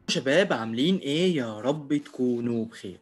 شباب عاملين ايه يا رب تكونوا بخير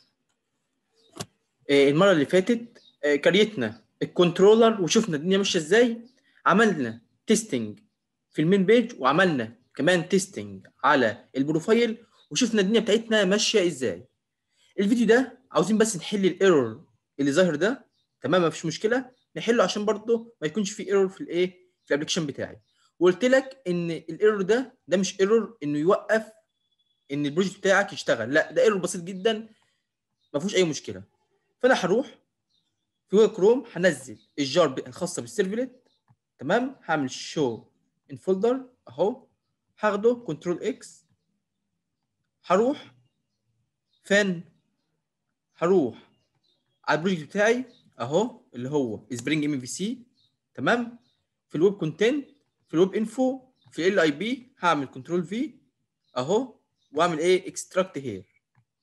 إيه المره اللي فاتت إيه كريتنا الكنترولر وشفنا الدنيا ماشيه ازاي عملنا تيستنج في المين بيج وعملنا كمان تيستنج على البروفايل وشفنا الدنيا بتاعتنا ماشيه ازاي الفيديو ده عاوزين بس نحل الايرور اللي ظاهر ده تمام مفيش مشكله نحله عشان برضه ما يكونش في ايرور في الايه في الابلكيشن بتاعي وقلت لك ان الايرور ده ده مش ايرور انه يوقف ان البروجكت بتاعك يشتغل لا ده ايرور بسيط جدا ما فيهوش اي مشكله فانا هروح في جوجل كروم هنزل الجار الخاصه بالسيرفلت تمام هعمل شو ان فولدر اهو هاخده كنترول اكس هروح فين هروح على البروجكت بتاعي اهو اللي هو سبرينج ام في سي تمام في الويب كونتنت في الويب انفو في ال اي بي هعمل كنترول في اهو واعمل ايه اكستراكت هير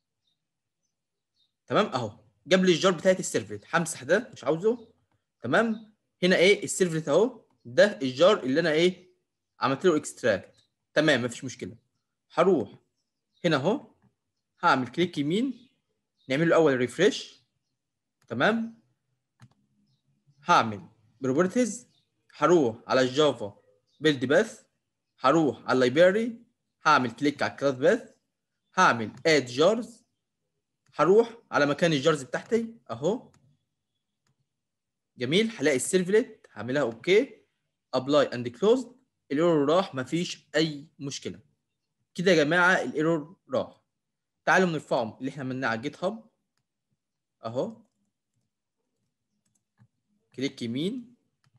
تمام اهو جاب لي الجار بتاعت السيرفلت همسح ده مش عاوزه تمام هنا ايه السيرفلت اهو ده الجار اللي انا ايه عملت له اكستراكت تمام مفيش مشكله هروح هنا اهو هعمل كليك يمين نعمل له اول ريفرش تمام هعمل بروبرتيز هروح على الجافا بيلد باث هروح على اللايبراري هعمل كليك على الكلاس باث هعمل اد جارز هروح على مكان الجارز بتاعتي اهو جميل هلاقي السيرفلت هعملها اوكي ابلاي اند كلوز الايرور راح مفيش اي مشكله كده يا جماعه الايرور راح تعالوا نرفعهم اللي احنا عملناه على جيت هاب اهو كليك يمين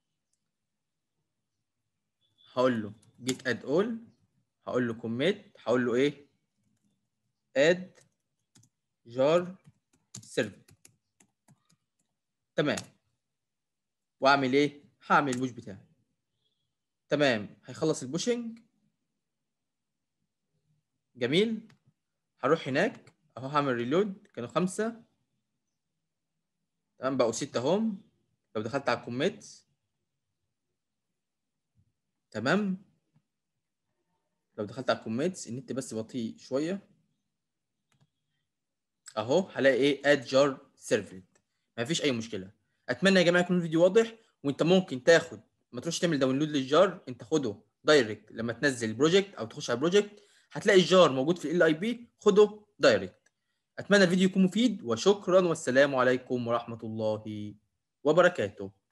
هقول له جيت اد اول هقول له كوميت هقول له ايه اد جار سيرفر تمام واعمل ايه هعمل البوش بتاعي تمام هيخلص البوشنج جميل هروح هناك اهو هعمل ريلود كانوا خمسة تمام بقوا ستة اهم لو دخلت على الكوميت تمام لو دخلت على الكوميتس النت بس بطيء شويه اهو هلاقي ايه اد جار سيرفلت مفيش اي مشكله اتمنى يا جماعه يكون الفيديو واضح وانت ممكن تاخد ما تروحش تعمل داونلود للجار انت خده دايركت لما تنزل البروجكت او تخش على البروجكت هتلاقي الجار موجود في ال اي بي خده دايركت اتمنى الفيديو يكون مفيد وشكرا والسلام عليكم ورحمه الله وبركاته